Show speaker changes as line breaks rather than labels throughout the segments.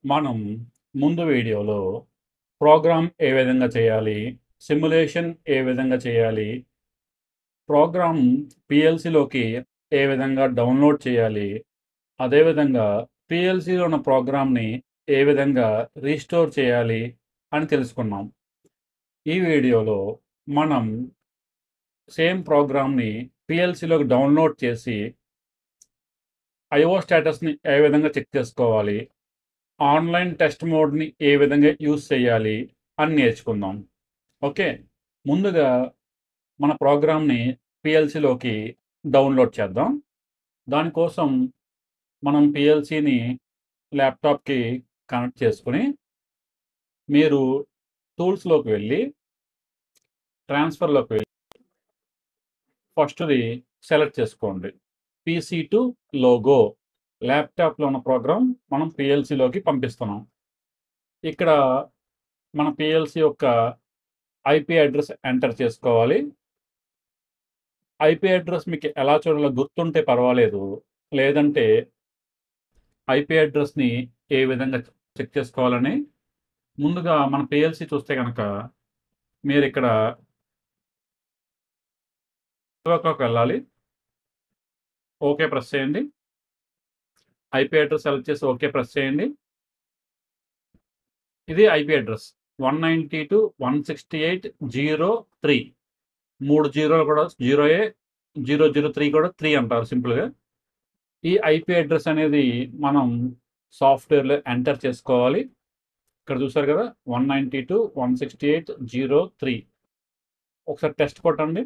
మనం ముందు వీడియోలో ప్రోగ్రామ్ ఏ విధంగా చేయాలి సిమ్యులేషన్ ఏ విధంగా చేయాలి ప్రోగ్రామ్ పిఎల్సిలోకి ఏ విధంగా డౌన్లోడ్ చేయాలి అదేవిధంగా పిఎల్సిలో ఉన్న ప్రోగ్రామ్ని ఏ విధంగా రీస్టోర్ చేయాలి అని తెలుసుకున్నాం ఈ వీడియోలో మనం సేమ్ ప్రోగ్రామ్ని పిఎల్సిలోకి డౌన్లోడ్ చేసి ఐఓ స్టేటస్ని ఏ విధంగా చెక్ చేసుకోవాలి ఆన్లైన్ టెస్ట్ మోడ్ని ఏ విధంగా యూజ్ చేయాలి అని నేర్చుకుందాం ఓకే ముందుగా మన ప్రోగ్రామ్ని పిఎల్సిలోకి డౌన్లోడ్ చేద్దాం దానికోసం మనం పిఎల్సిని ల్యాప్టాప్కి కనెక్ట్ చేసుకుని మీరు టూల్స్లోకి వెళ్ళి ట్రాన్స్ఫర్లోకి వెళ్ళి ఫస్ట్ది సెలెక్ట్ చేసుకోండి పీసీ టు లోగో ల్యాప్టాప్లో ఉన్న ప్రోగ్రామ్ మనం పిఎల్సిలోకి పంపిస్తున్నాం ఇక్కడ మన పిఎల్సి యొక్క ఐపీ అడ్రస్ ఎంటర్ చేసుకోవాలి ఐపీ అడ్రస్ మీకు ఎలా చూడాలో గుర్తుంటే పర్వాలేదు లేదంటే ఐపీ అడ్రస్ని ఏ విధంగా చెక్ చేసుకోవాలని ముందుగా మన పిఎల్సి చూస్తే కనుక మీరు ఇక్కడ నెట్వర్క్లోకి వెళ్ళాలి ఓకే ప్రెస్ చేయండి ఐపీ అడ్రస్ సెలెక్ట్ చేసి ఓకే ప్రెస్ చేయండి ఇది IP address one ninety two one sixty eight zero three మూడు జీరోలు కూడా zero a zero zero three కూడా త్రీ అంటారు సింపుల్గా ఈ ఐపీ అడ్రస్ అనేది మనం సాఫ్ట్వేర్లో ఎంటర్ చేసుకోవాలి ఇక్కడ చూసారు కదా one ninety two one sixty eight zero three ఒకసారి టెస్ట్ కొట్టండి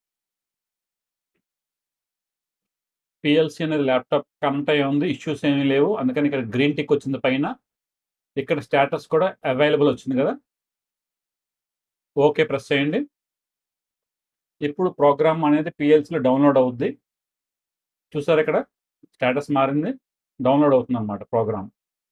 పిఎల్సి అనేది ల్యాప్టాప్ కనెక్ట్ అయ్యి ఉంది ఇష్యూస్ ఏమీ లేవు అందుకని ఇక్కడ గ్రీన్ టిక్ వచ్చింది పైన ఇక్కడ స్టేటస్ కూడా అవైలబుల్ వచ్చింది కదా ఓకే ప్రెస్ చేయండి ఇప్పుడు ప్రోగ్రామ్ అనేది పిఎల్సిలో డౌన్లోడ్ అవుద్ది చూసారు ఇక్కడ స్టేటస్ మారింది డౌన్లోడ్ అవుతుంది అనమాట ప్రోగ్రామ్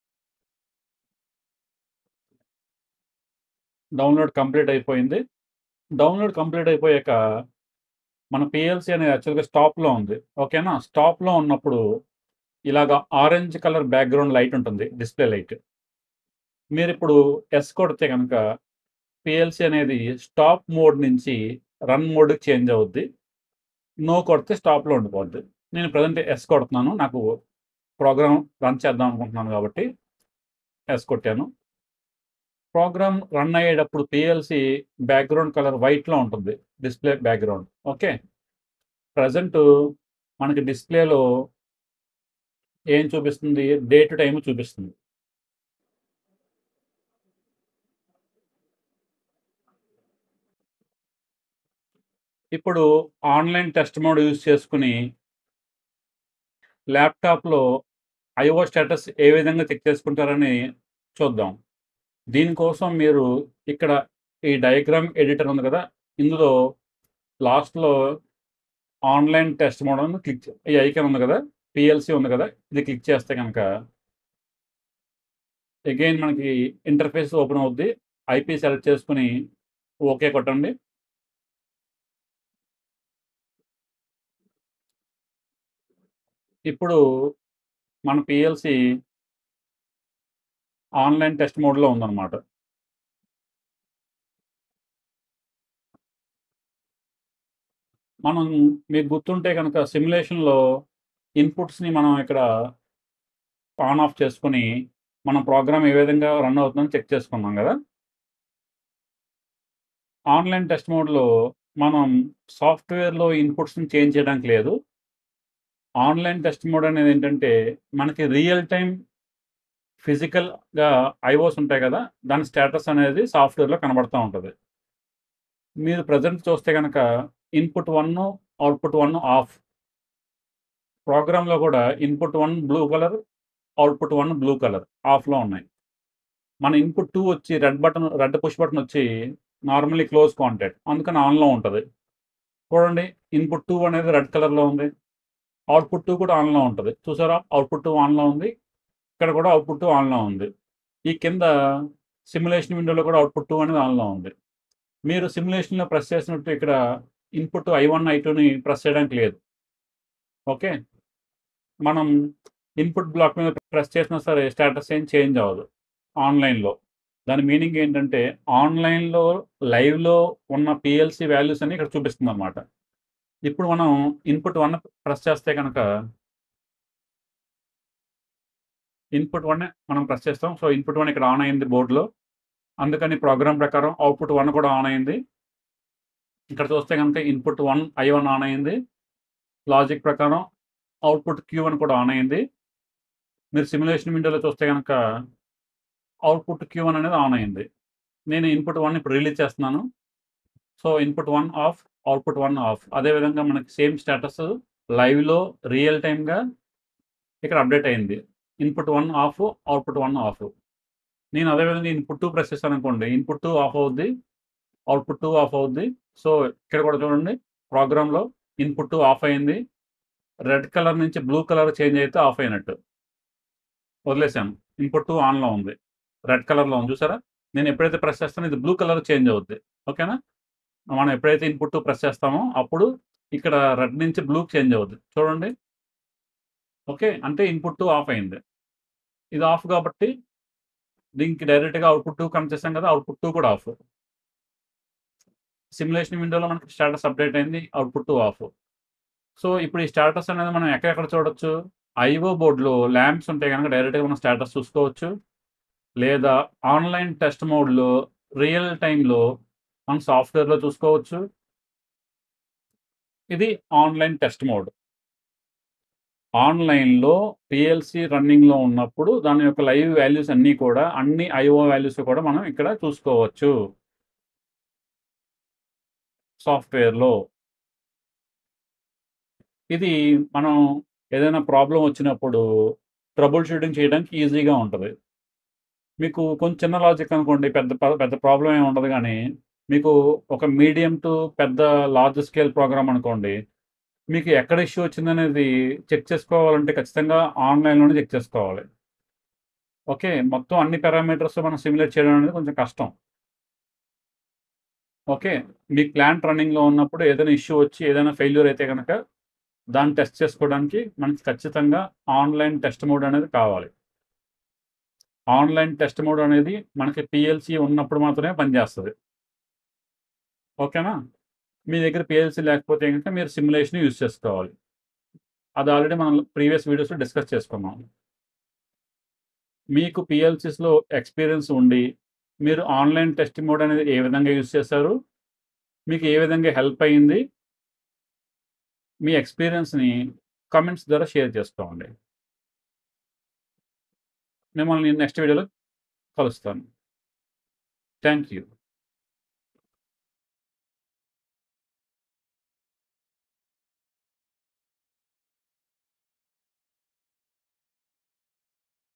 డౌన్లోడ్ కంప్లీట్ అయిపోయింది డౌన్లోడ్ కంప్లీట్ అయిపోయాక మన పిఎల్సి అనేది యాక్చువల్గా స్టాప్లో ఉంది ఓకేనా స్టాప్లో ఉన్నప్పుడు ఇలాగ ఆరెంజ్ కలర్ బ్యాక్గ్రౌండ్ లైట్ ఉంటుంది డిస్ప్లే లైట్ మీరు ఇప్పుడు ఎస్ కొడితే కనుక పిఎల్సి అనేది స్టాప్ మోడ్ నుంచి రన్ మోడ్కి చేంజ్ అవుద్ది నో కొడితే స్టాప్లో ఉండిపోద్ది నేను ప్రజెంట్ ఎస్ కొడుతున్నాను నాకు ప్రోగ్రామ్ రన్ చేద్దాం అనుకుంటున్నాను కాబట్టి ఎస్ కొట్టాను ప్రోగ్రామ్ రన్ అయ్యేటప్పుడు పిఎల్సి బ్యాక్గ్రౌండ్ కలర్ వైట్లో ఉంటుంది డిస్ప్లే బ్యాక్గ్రౌండ్ ఓకే ప్రజెంట్ మనకి డిస్ప్లేలో ఏం చూపిస్తుంది డే టు టైం చూపిస్తుంది ఇప్పుడు ఆన్లైన్ టెస్ట్ మోడ్ యూజ్ చేసుకుని ల్యాప్టాప్లో ఐఓ స్టేటస్ ఏ విధంగా చెక్ చేసుకుంటారని చూద్దాం దీనికోసం మీరు ఇక్కడ ఈ డయాగ్రామ్ ఎడిటర్ ఉంది కదా ఇందులో లాస్ట్లో ఆన్లైన్ టెస్ట్ మోడ్ అని క్లిక్ ఈ ఐకాన్ ఉంది కదా పిఎల్సి ఉంది కదా ఇది క్లిక్ చేస్తే కనుక అగైన్ మనకి ఇంటర్ఫేస్ ఓపెన్ అవుద్ది ఐపీ సెలెక్ట్ చేసుకుని ఓకే కొట్టండి ఇప్పుడు మన పిఎల్సి ఆన్లైన్ టెస్ట్ మోడ్లో ఉందన్నమాట మనం మీకు గుర్తుంటే కనుక సిమ్యులేషన్లో ఇన్పుట్స్ని మనం ఇక్కడ ఆన్ ఆఫ్ చేసుకుని మన ప్రోగ్రామ్ ఏ విధంగా రన్ అవుతుందని చెక్ చేసుకున్నాం కదా ఆన్లైన్ టెస్ట్ మోడ్లో మనం సాఫ్ట్వేర్లో ఇన్పుట్స్ని చేంజ్ చేయడానికి లేదు ఆన్లైన్ టెస్ట్ మోడ్ అనేది ఏంటంటే మనకి రియల్ టైం ఫిజికల్గా ఐఓస్ ఉంటాయి కదా దాని స్టేటస్ అనేది సాఫ్ట్వేర్లో కనబడుతూ ఉంటుంది మీరు ప్రజెంట్ చూస్తే కనుక input one output one off ప్రోగ్రాంలో కూడా input one blue colour output one blue colour ఆఫ్లో ఉన్నాయి మన ఇన్పుట్ టూ వచ్చి red button red push button వచ్చి నార్మల్లీ క్లోజ్ కాంటాక్ట్ అందుకని ఆన్లో ఉంటుంది చూడండి ఇన్పుట్ టూ అనేది రెడ్ కలర్లో ఉంది అవుట్పుట్ టూ కూడా ఆన్లో ఉంటుంది చూసారా అవుట్పుట్ టూ ఆన్లో ఉంది ఇక్కడ కూడా అవుట్పుట్ టూ ఆన్లో ఉంది ఈ కింద సిమ్యులేషన్ విండోలో కూడా అవుట్పుట్ టూ అనేది ఆన్లో ఉంది మీరు సిమ్యులేషన్లో ప్రెస్ చేసినట్టు ఇక్కడ ఇన్పుట్ ఐ వన్ ఐ టూని ప్రెస్ చేయడానికి లేదు ఓకే మనం ఇన్పుట్ బ్లాక్ మీద ప్రెస్ చేసినా సరే స్టేటస్ ఏం చేంజ్ అవ్వదు ఆన్‌లైన్‌లో. దాని మీనింగ్ ఏంటంటే ఆన్‌లైన్‌లో లైవ్‌లో ఉన్న పీఎల్‌సీ వాల్యూస్ అన్ని ఇక్కడ చూపిస్తుందన్నమాట. ఇప్పుడు మనం ఇన్పుట్ 1 ప్రెస్ చేస్తే గనక ఇన్పుట్ 1 మనం ప్రెస్ చేస్తాం. సో, ఇన్పుట్ 1 ఇక్కడ ఆన్ అయింది బోర్డ్‌లో. అందుకని ప్రోగ్రామ్ ప్రకారం అవుట్‌పుట్ 1 కూడా ఆన్ అయింది. ఇక్కడ చూస్తే గనుక ఇన్పుట్ 1 ఐ1 ఆన్ అయింది. లాజిక్ ప్రకారం అవుట్‌పుట్ క్యూ1 కూడా ఆన్ అయింది. మీరు సిమ్యులేషన్ విండోలో చూస్తే గనక అవుట్‌పుట్ క్యూ1 అనేది ఆన్ అయింది. నేను ఇన్పుట్ 1 ఇప్పుడు రిలీజ్ చేస్తున్నాను. So, input 1 off, output 1 off. అదే విధంగా మనకి సేమ్ స్టేటస్ లైవ్‌లో రియల్ టైమ్‌గా ఇక్కడ అప్డేట్ అయింది. Input 1 off, output 1 off. నేను అదే విధంగా ఇన్పుట్ 2 ప్రెస్ చేశాననుకోండి. ఇన్పుట్ 2 ఆఫ్ అవుద్ది. అవుట్‌పుట్ 2 ఆఫ్ అవుద్ది. సో, ఇక్కడ కూడా చూడండి ప్రోగ్రామ్‌లో ఇన్పుట్ 2 ఆఫ్ అయింది. రెడ్ కలర్ నుంచి బ్లూ కలర్ చేంజ్ అయితే ఆఫ్ అయినట్టు. వదిలేసాను. ఇన్పుట్ 2 ఆన్‌లో ఉంది. రెడ్ కలర్‌లో ఉంది చూసారా? నేను ఎప్పుడైతే ప్రెస్ చేస్తానో ఇది బ్లూ కలర్ చేంజ్ అవుద్ది. ఓకేనా? మనం ఎప్పుడైతే ఇన్పుట్ 2 ప్రెస్ చేస్తామో అప్పుడు ఇక్కడ రెడ్ నుంచి బ్లూకి చేంజ్ అవుద్ది. చూడండి. ఓకే. అంటే ఇన్పుట్ 2 ఆఫ్ అయింది. ఇది ఆఫ్ కాబట్టి దీనికి డైరెక్ట్‌గా అవుట్‌పుట్ 2 కనెక్ట్ చేసాం కదా! అవుట్‌పుట్ 2 కూడా ఆఫ్. సిమ్యులేషన్ విండోలో మనకి స్టేటస్ అప్డేట్ అయింది. Output 2 off. సో, ఇప్పుడు ఈ స్టేటస్ అనేది మనం ఎక్కడెక్కడ చూడొచ్చు? ఐఓ బోర్డ్‌లో ల్యాంప్స్ ఉంటే గనక డైరెక్ట్‌గా మనం స్టేటస్ చూసుకోవచ్చు. లేదా ఆన్‌లైన్ టెస్ట్ మోడ్‌లో రియల్ టైమ్‌లో మనం సాఫ్ట్‌వేర్‌లో చూసుకోవచ్చు. ఇది ఆన్‌లైన్ టెస్ట్ మోడ్. ఆన్‌లైన్‌లో పీఎల్‌సీ రన్నింగ్‌లో ఉన్నప్పుడు దాని యొక్క లైవ్ వాల్యూస్ అన్నీ కూడా అన్ని ఐఓ వాల్యూస్ కూడా మనం ఇక్కడ చూసుకోవచ్చు. సాఫ్ట్‌వేర్‌లో. ఇది మనం ఏదైనా ప్రాబ్లమ్ వచ్చినప్పుడు ట్రబుల్ షూటింగ్ చేయడానికి ఈజీగా ఉంటది. మీకు కొంచెం చిన్న లాజిక్ అనుకోండి పెద్ద ప పెద్ద ప్రాబ్లమ్ ఏమి ఉండదు గానీ, మీకు ఒక మీడియం టు పెద్ద లార్జ్ స్కేల్ ప్రోగ్రామ్ అనుకోండి. మీకు ఎక్కడ ఇష్యూ వచ్చిందనేది చెక్ చేసుకోవాలంటే ఖచ్చితంగా ఆన్‌లైన్‌లోనే చెక్ చేసుకోవాలి. ఓకే. మొత్తం అన్ని పారామీటర్స్ మనం సిమ్యులేట్ చేయడం అనేది కొంచెం కష్టం. ఓకే. మీకు ప్లాంట్ రన్నింగ్‌లో ఉన్నప్పుడు ఏదైనా ఇష్యూ వచ్చి ఏదైనా ఫెయిల్యూర్ అయితే గనక దాన్ని టెస్ట్ చేసుకోవడానికి మనకి ఖచ్చితంగా ఆన్‌లైన్ టెస్ట్ మోడ్ అనేది కావాలి. ఆన్‌లైన్ టెస్ట్ మోడ్ అనేది మనకి పీఎల్‌సీ ఉన్నప్పుడు మాత్రమే పనిచేస్తది. ఓకేనా? మీ దగ్గర పీఎల్‌సీ లేకపోతే గనక మీరు సిమ్యులేషన్ యూజ్ చేసుకోవాలి. అది ఆల్రెడీ మనం ప్రీవియస్ వీడియోస్‌లో డిస్కస్ చేసుకున్నాం. మీకు పీఎల్‌సీస్‌లో ఎక్స్‌పీరియన్స్ ఉండి, మీరు ఆన్‌లైన్ టెస్ట్ మోడ్ అనేది ఏ విధంగా యూజ్ చేశారు? మీకు ఏ విధంగా హెల్ప్ అయింది? మీ ఎక్స్‌పీరియన్స్‌ని కామెంట్స్ ద్వారా షేర్ చేసుకోండి. మిమ్మల్ని నెక్స్ట్ వీడియోలో కలుస్తాను. Thank you.